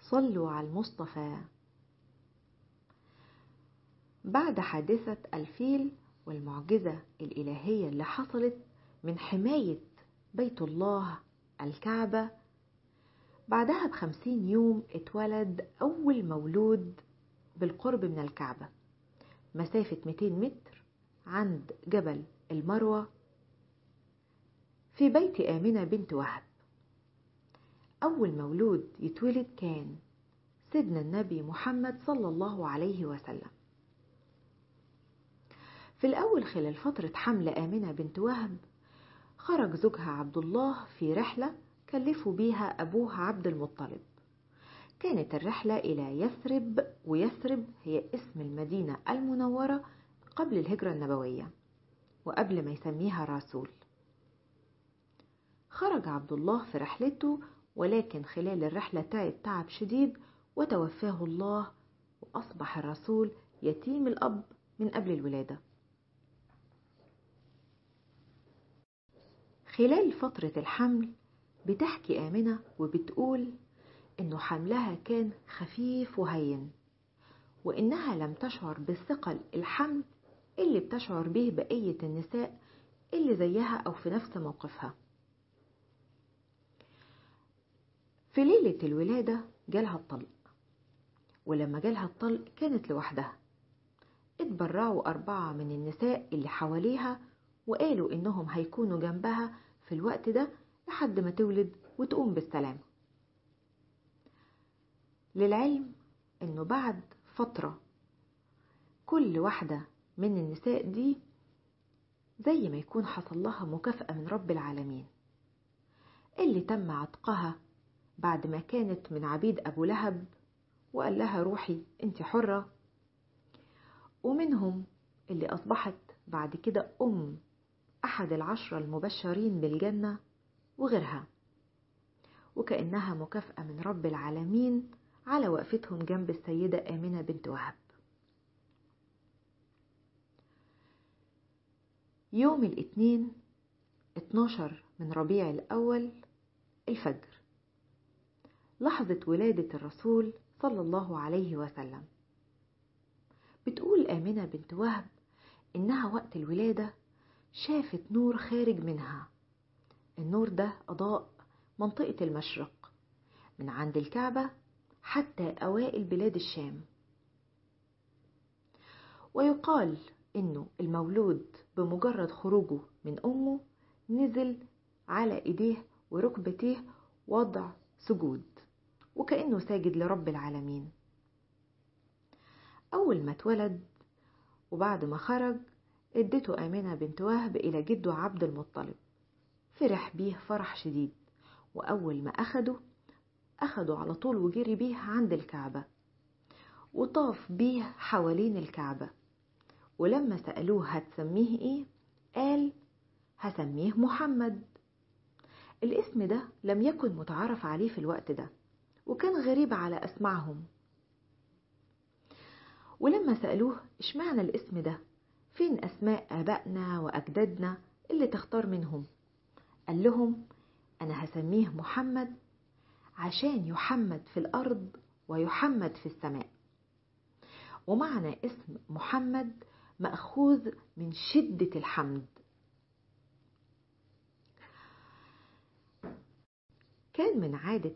صلوا على المصطفى بعد حادثة الفيل والمعجزة الإلهية اللي حصلت من حماية بيت الله الكعبة بعدها بخمسين يوم اتولد أول مولود بالقرب من الكعبة مسافة 200 متر عند جبل المروة في بيت آمنة بنت وهب أول مولود يتولد كان سيدنا النبي محمد صلى الله عليه وسلم في الأول خلال فترة حمل آمنة بنت وهب خرج زوجها عبد الله في رحلة كلفوا بيها أبوها عبد المطلب كانت الرحلة إلى يثرب ويثرب هي اسم المدينة المنورة قبل الهجرة النبوية وقبل ما يسميها رسول خرج عبد الله في رحلته ولكن خلال الرحلة تعب تعب شديد وتوفاه الله وأصبح الرسول يتيم الأب من قبل الولادة خلال فترة الحمل بتحكي آمنة وبتقول إنه حملها كان خفيف وهين وإنها لم تشعر بالثقل الحمل اللي بتشعر به بقية النساء اللي زيها أو في نفس موقفها في ليلة الولادة جالها الطلق ولما جالها الطلق كانت لوحدها اتبرعوا أربعة من النساء اللي حواليها وقالوا إنهم هيكونوا جنبها في الوقت ده لحد ما تولد وتقوم بالسلامة للعلم إنه بعد فترة كل واحدة من النساء دي زي ما يكون حصل لها مكافأة من رب العالمين اللي تم عتقها بعد ما كانت من عبيد أبو لهب وقال لها روحي انت حرة ومنهم اللي أصبحت بعد كده أم أحد العشرة المبشرين بالجنة وغيرها وكأنها مكافأة من رب العالمين على وقفتهم جنب السيدة آمنة بنت وهب يوم الاثنين 12 من ربيع الأول الفجر لحظة ولادة الرسول صلى الله عليه وسلم بتقول آمنة بنت وهب إنها وقت الولادة شافت نور خارج منها النور ده أضاء منطقة المشرق من عند الكعبة حتى أوائل بلاد الشام ويقال إنه المولود بمجرد خروجه من أمه نزل على إيديه وركبتيه وضع سجود وكأنه ساجد لرب العالمين أول ما اتولد وبعد ما خرج ادته آمنة بنت وهب إلى جده عبد المطلب فرح بيه فرح شديد وأول ما أخده أخده على طول وجري بيه عند الكعبة وطاف بيه حوالين الكعبة ولما سألوه هتسميه إيه قال هسميه محمد الاسم ده لم يكن متعارف عليه في الوقت ده وكان غريب على أسمعهم ولما سألوه اشمعنى الاسم ده فين أسماء آبائنا وأجدادنا اللي تختار منهم قال لهم أنا هسميه محمد عشان يحمد في الأرض ويحمد في السماء ومعنى اسم محمد مأخوذ من شدة الحمد كان من عادة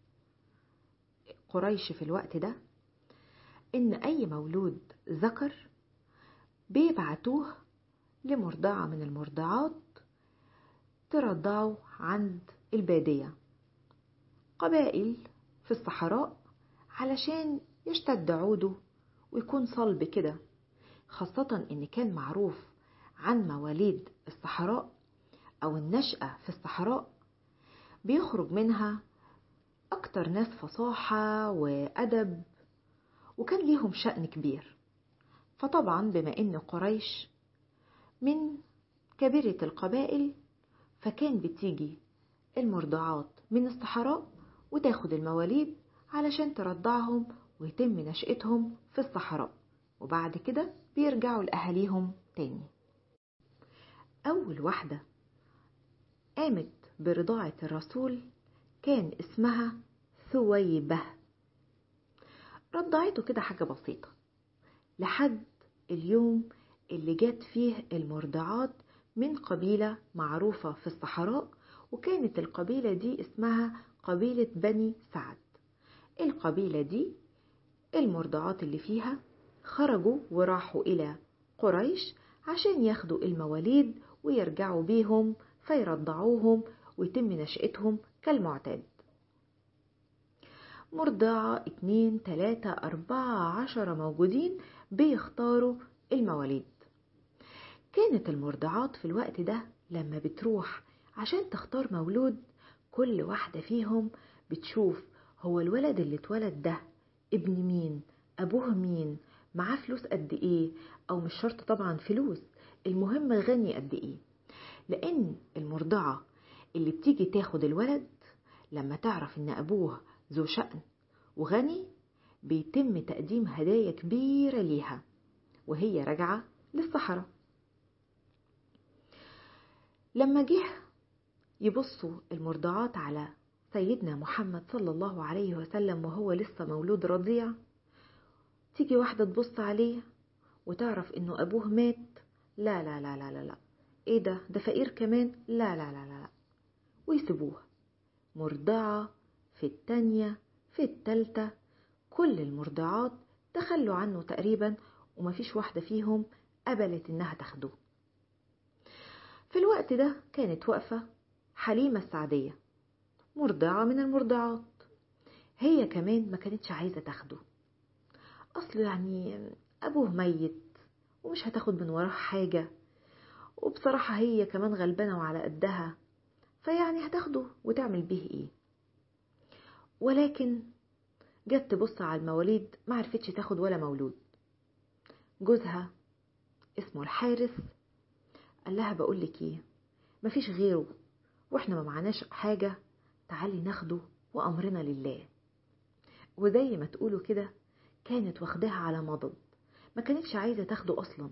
قريش في الوقت ده إن أي مولود ذكر بيبعتوه لمرضعة من المرضعات ترضعه عند البادية قبائل في الصحراء علشان يشتد عوده ويكون صلب كده خاصة إن كان معروف عن مواليد الصحراء أو النشأة في الصحراء بيخرج منها أكتر ناس فصاحة وأدب وكان ليهم شأن كبير فطبعا بما إن قريش من كبيرة القبائل فكان بتيجي المرضعات من الصحراء وتاخد المواليد علشان ترضعهم ويتم نشأتهم في الصحراء وبعد كده بيرجعوا لأهاليهم تاني أول واحدة قامت برضاعة الرسول كان اسمها ثويبة رضعته كده حاجة بسيطة لحد اليوم اللي جات فيه المرضعات من قبيلة معروفة في الصحراء وكانت القبيلة دي اسمها قبيلة بني سعد القبيلة دي المرضعات اللي فيها خرجوا وراحوا إلى قريش عشان ياخدوا المواليد ويرجعوا بيهم فيرضعوهم ويتم نشأتهم كالمعتاد مرضعة اتنين تلاتة أربعة عشرة موجودين بيختاروا المواليد كانت المرضعات في الوقت ده لما بتروح عشان تختار مولود كل واحدة فيهم بتشوف هو الولد اللي اتولد ده ابن مين أبوه مين معاه فلوس قد ايه او مش شرط طبعا فلوس المهم غني قد ايه لان المرضعة اللي بتيجي تاخد الولد لما تعرف ان ابوه ذو شأن وغني بيتم تقديم هدايا كبيرة ليها وهي راجعة للصحراء لما جه يبصوا المرضعات على سيدنا محمد صلى الله عليه وسلم وهو لسه مولود رضيع تيجي واحدة تبص عليه وتعرف انه ابوه مات لا لا لا لا لا لا ايه ده ده فقير كمان لا لا لا لا, لا. ويسيبوه مرضعة في التانية في التالتة كل المرضعات تخلوا عنه تقريبا ومفيش واحدة فيهم قبلت انها تاخده في الوقت ده كانت واقفة حليمة السعدية مرضعة من المرضعات هي كمان ما كانتش عايزة تاخده أصل يعني أبوه ميت ومش هتاخد من وراه حاجة وبصراحة هي كمان غلبانة وعلى قدها فيعني هتاخده وتعمل بيه ايه ولكن جت تبص على المواليد ما عرفتش تاخد ولا مولود جوزها اسمه الحارس قال لها بقول لك ايه مفيش غيره واحنا ما معناش حاجة تعالي ناخده وامرنا لله وزي ما تقولوا كده كانت واخداها على مضض ما كانتش عايزة تاخده أصلا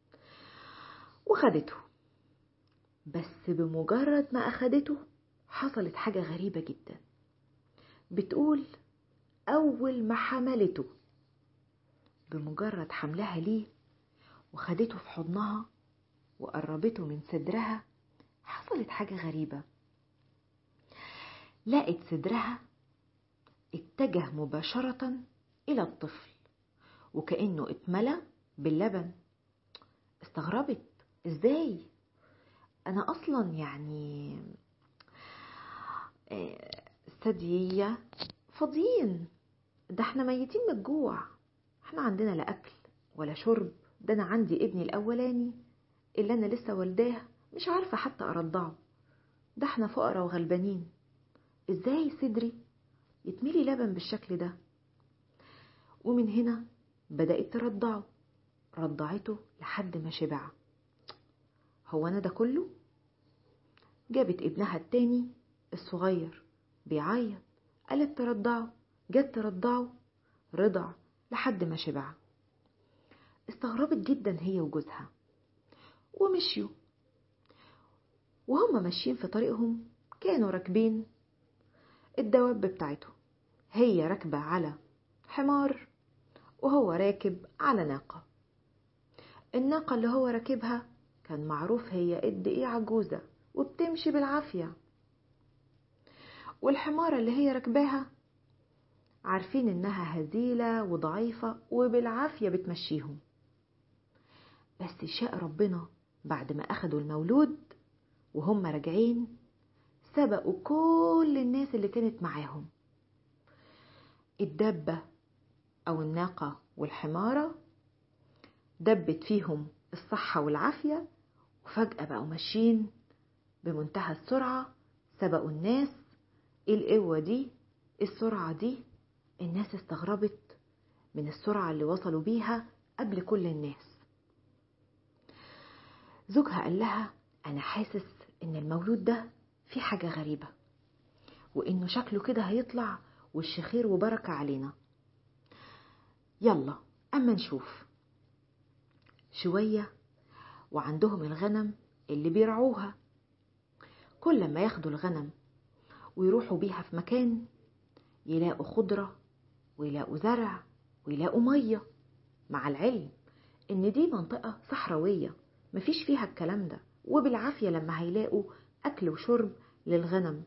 وخدته بس بمجرد ما أخدته حصلت حاجة غريبة جدا بتقول أول ما حملته بمجرد حملها ليه وخدته في حضنها وقربته من صدرها حصلت حاجة غريبة لقت صدرها اتجه مباشرة إلى الطفل وكأنه اتملى باللبن استغربت ازاي انا اصلا يعني ثديية فاضيين ده احنا ميتين من الجوع احنا عندنا لا اكل ولا شرب ده انا عندي ابني الاولاني اللي انا لسه والداه مش عارفة حتى ارضعه ده احنا فقراء وغلبانين ازاي صدري يتملي لبن بالشكل ده ومن هنا بدأت ترضعه رضعته لحد ما شبع هو أنا ده كله؟ جابت ابنها التاني الصغير بيعيط قالت ترضعه جت ترضعه رضع لحد ما شبع استغربت جدا هي وجوزها ومشيوا وهم ماشيين في طريقهم كانوا راكبين الدواب بتاعته هي راكبة على حمار وهو راكب على ناقة الناقة اللي هو راكبها كان معروف هي قد ايه عجوزة وبتمشي بالعافية والحمارة اللي هي راكباها عارفين انها هزيلة وضعيفة وبالعافية بتمشيهم بس شاء ربنا بعد ما اخدوا المولود وهم راجعين سبقوا كل الناس اللي كانت معاهم الدبة أو الناقة والحمارة دبت فيهم الصحة والعافية وفجأة بقوا ماشيين بمنتهى السرعة سبقوا الناس ايه القوة دي السرعة دي الناس استغربت من السرعة اللي وصلوا بيها قبل كل الناس زوجها قال لها أنا حاسس إن المولود ده في حاجة غريبة وإنه شكله كده هيطلع وش خير وبركة علينا يلا أما نشوف شوية وعندهم الغنم اللي بيرعوها كل ما ياخدوا الغنم ويروحوا بيها في مكان يلاقوا خضرة ويلاقوا زرع ويلاقوا مية مع العلم إن دي منطقة صحراوية مفيش فيها الكلام ده وبالعافية لما هيلاقوا أكل وشرب للغنم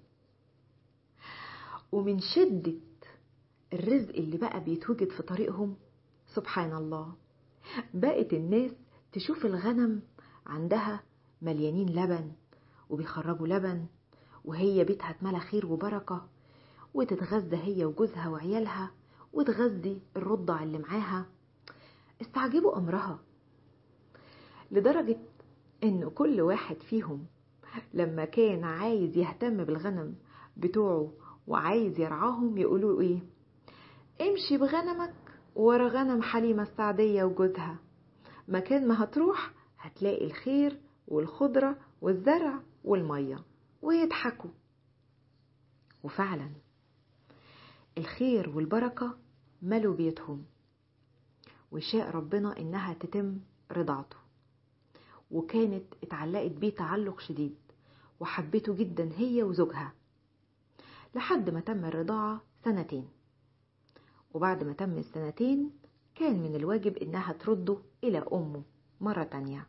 ومن شدة الرزق اللي بقى بيتوجد في طريقهم سبحان الله بقت الناس تشوف الغنم عندها مليانين لبن وبيخرجوا لبن وهي بيتها اتملى خير وبركة وتتغذى هي وجوزها وعيالها وتغذي الرضع اللي معاها استعجبوا أمرها لدرجة إن كل واحد فيهم لما كان عايز يهتم بالغنم بتوعه وعايز يرعاهم يقولوا إيه امشي بغنمك ورا غنم حليمة السعدية وجوزها مكان ما هتروح هتلاقي الخير والخضرة والزرع والمية ويضحكوا وفعلا الخير والبركة ملوا بيتهم وشاء ربنا إنها تتم رضاعته وكانت اتعلقت بيه تعلق شديد وحبته جدا هي وزوجها لحد ما تم الرضاعة سنتين وبعد ما تم السنتين كان من الواجب إنها ترده إلى أمه مرة تانية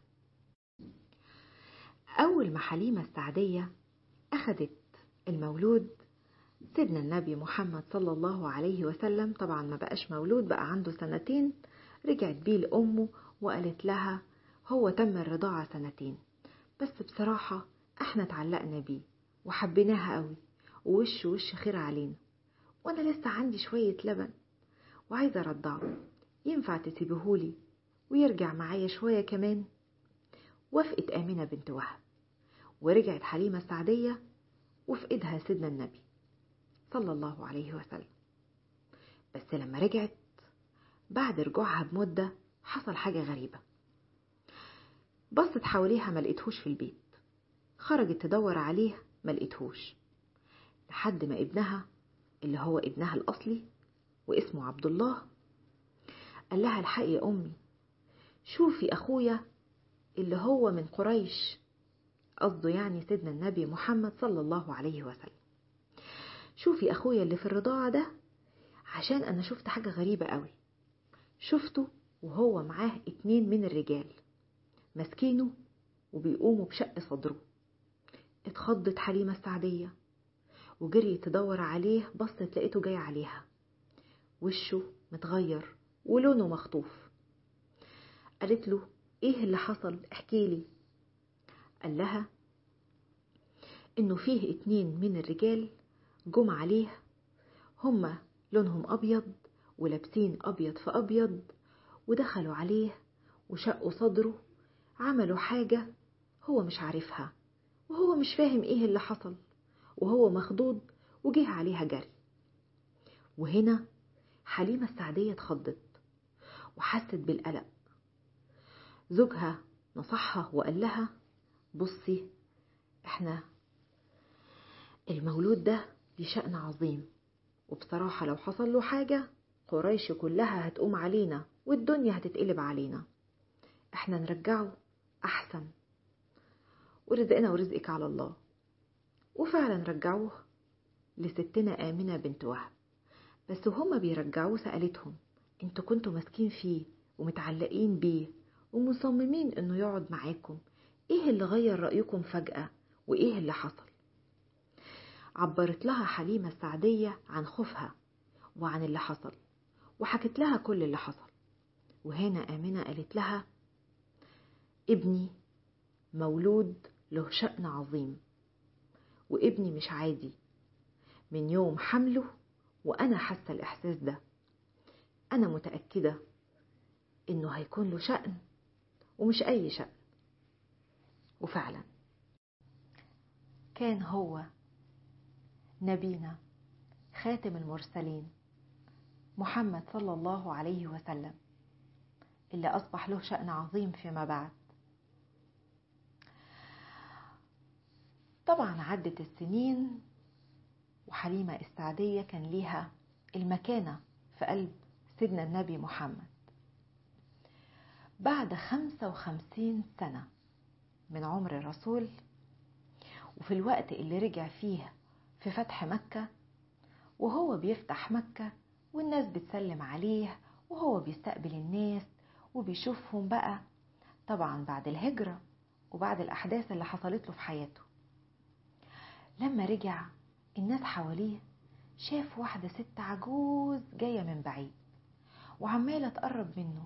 أول ما حليمة السعدية أخدت المولود سيدنا النبي محمد صلى الله عليه وسلم طبعا ما بقاش مولود بقى عنده سنتين رجعت بيه لأمه وقالت لها هو تم الرضاعة سنتين بس بصراحة احنا اتعلقنا بيه وحبيناها قوي ووش وش خير علينا وانا لسه عندي شوية لبن وعايزة ارضعه ينفع تسيبهولي ويرجع معايا شوية كمان وافقت آمنة بنت وهب ورجعت حليمة السعدية وفي ايدها سيدنا النبي صلى الله عليه وسلم بس لما رجعت بعد رجوعها بمدة حصل حاجة غريبة بصت حواليها ما لقيتهوش في البيت خرجت تدور عليه ما لقيتهوش لحد ما ابنها اللي هو ابنها الأصلي واسمه عبد الله قال لها الحقي يا أمي شوفي أخويا اللي هو من قريش قصده يعني سيدنا النبي محمد صلى الله عليه وسلم شوفي أخويا اللي في الرضاعة ده عشان أنا شفت حاجة غريبة قوي شفته وهو معاه اتنين من الرجال ماسكينه وبيقوموا بشق صدره اتخضت حليمة السعدية وجريت تدور عليه بصت لقيته جاي عليها وشه متغير ولونه مخطوف قالت له ايه اللي حصل احكيلي قال لها انه فيه اتنين من الرجال جم عليه هما لونهم ابيض ولابسين ابيض في ابيض ودخلوا عليه وشقوا صدره عملوا حاجة هو مش عارفها وهو مش فاهم ايه اللي حصل وهو مخضوض وجه عليها جري وهنا حليمة السعدية اتخضت وحست بالقلق زوجها نصحها وقال لها بصي احنا المولود ده ليه شأن عظيم وبصراحة لو حصل له حاجة قريش كلها هتقوم علينا والدنيا هتتقلب علينا احنا نرجعه أحسن ورزقنا ورزقك على الله وفعلا رجعوه لستنا آمنة بنت وهب بس وهما بيرجعوه سألتهم انتوا كنتوا ماسكين فيه ومتعلقين بيه ومصممين انه يقعد معاكم ايه اللي غير رأيكم فجأة وايه اللي حصل عبرت لها حليمة السعدية عن خوفها وعن اللي حصل وحكت لها كل اللي حصل وهنا آمنة قالت لها ابني مولود له شأن عظيم وابني مش عادي من يوم حمله وأنا حاسة الإحساس ده أنا متأكدة إنه هيكون له شأن ومش أي شأن وفعلا كان هو نبينا خاتم المرسلين محمد صلى الله عليه وسلم اللي أصبح له شأن عظيم فيما بعد طبعا عدت السنين وحليمة السعدية كان ليها المكانة في قلب سيدنا النبي محمد بعد خمسة وخمسين سنة من عمر الرسول وفي الوقت اللي رجع فيه في فتح مكة وهو بيفتح مكة والناس بتسلم عليه وهو بيستقبل الناس وبيشوفهم بقى طبعا بعد الهجرة وبعد الأحداث اللي حصلت له في حياته لما رجع الناس حواليه شاف واحدة ست عجوز جاية من بعيد وعمالة تقرب منه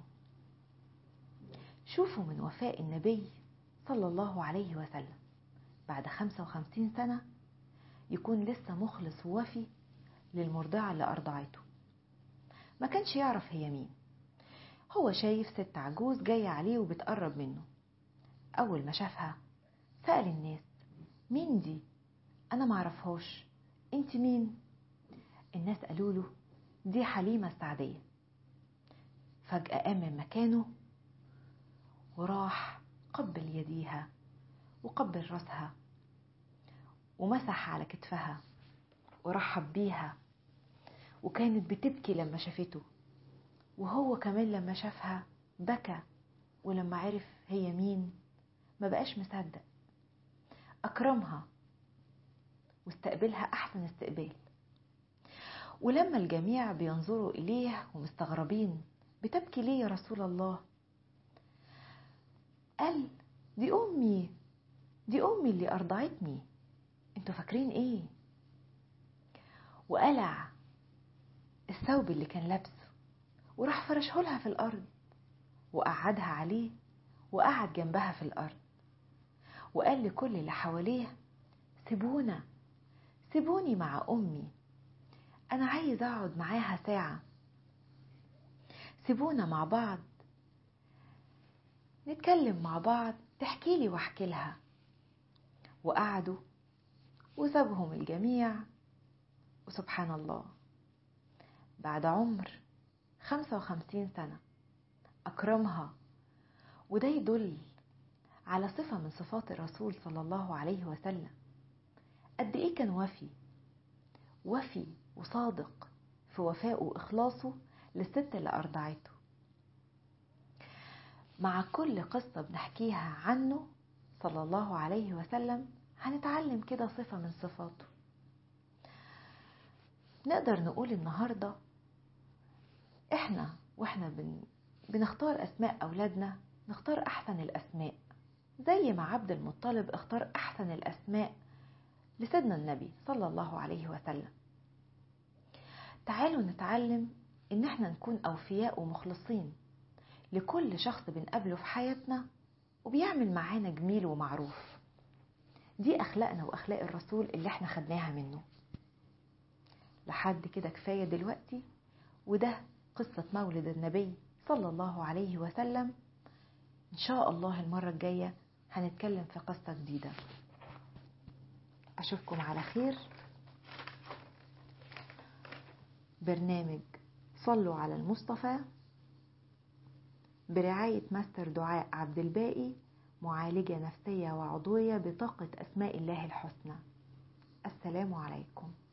شوفوا من وفاء النبي صلى الله عليه وسلم بعد خمسة وخمسين سنة يكون لسه مخلص ووفي للمرضعة اللي أرضعته ما كانش يعرف هي مين هو شايف ست عجوز جاية عليه وبتقرب منه أول ما شافها سأل الناس مين دي أنا معرفهاش انت مين الناس قالوا له دي حليمة السعدية فجأة قام من مكانه وراح قبل يديها وقبل راسها ومسح على كتفها ورحب بيها وكانت بتبكي لما شافته وهو كمان لما شافها بكى ولما عرف هي مين ما بقاش مصدق أكرمها واستقبلها أحسن استقبال ولما الجميع بينظروا إليه ومستغربين بتبكي ليه يا رسول الله قال دي أمي دي أمي اللي أرضعتني انتوا فاكرين ايه وقلع الثوب اللي كان لابسه وراح فرشه لها في الأرض وقعدها عليه وقعد جنبها في الأرض وقال لكل اللي حواليه سيبونا سيبوني مع أمي أنا عايز أقعد معاها ساعة سيبونا مع بعض نتكلم مع بعض تحكي لي واحكي لها وقعدوا وسابهم الجميع وسبحان الله بعد عمر خمسة وخمسين سنة أكرمها وده يدل على صفة من صفات الرسول صلى الله عليه وسلم قد إيه كان وفي وفي وصادق في وفائه وإخلاصه للست اللي أرضعته مع كل قصة بنحكيها عنه صلى الله عليه وسلم هنتعلم كده صفة من صفاته نقدر نقول النهاردة احنا واحنا بن بنختار اسماء اولادنا نختار احسن الاسماء زي ما عبد المطلب اختار احسن الاسماء لسيدنا النبي صلى الله عليه وسلم تعالوا نتعلم ان احنا نكون اوفياء ومخلصين لكل شخص بنقابله في حياتنا وبيعمل معانا جميل ومعروف دي اخلاقنا واخلاق الرسول اللي احنا خدناها منه لحد كده كفايه دلوقتي وده قصه مولد النبي صلى الله عليه وسلم ان شاء الله المره الجايه هنتكلم في قصه جديده اشوفكم على خير برنامج صلوا على المصطفى برعاية ماستر دعاء عبد الباقي معالجة نفسية وعضوية بطاقة أسماء الله الحسنى السلام عليكم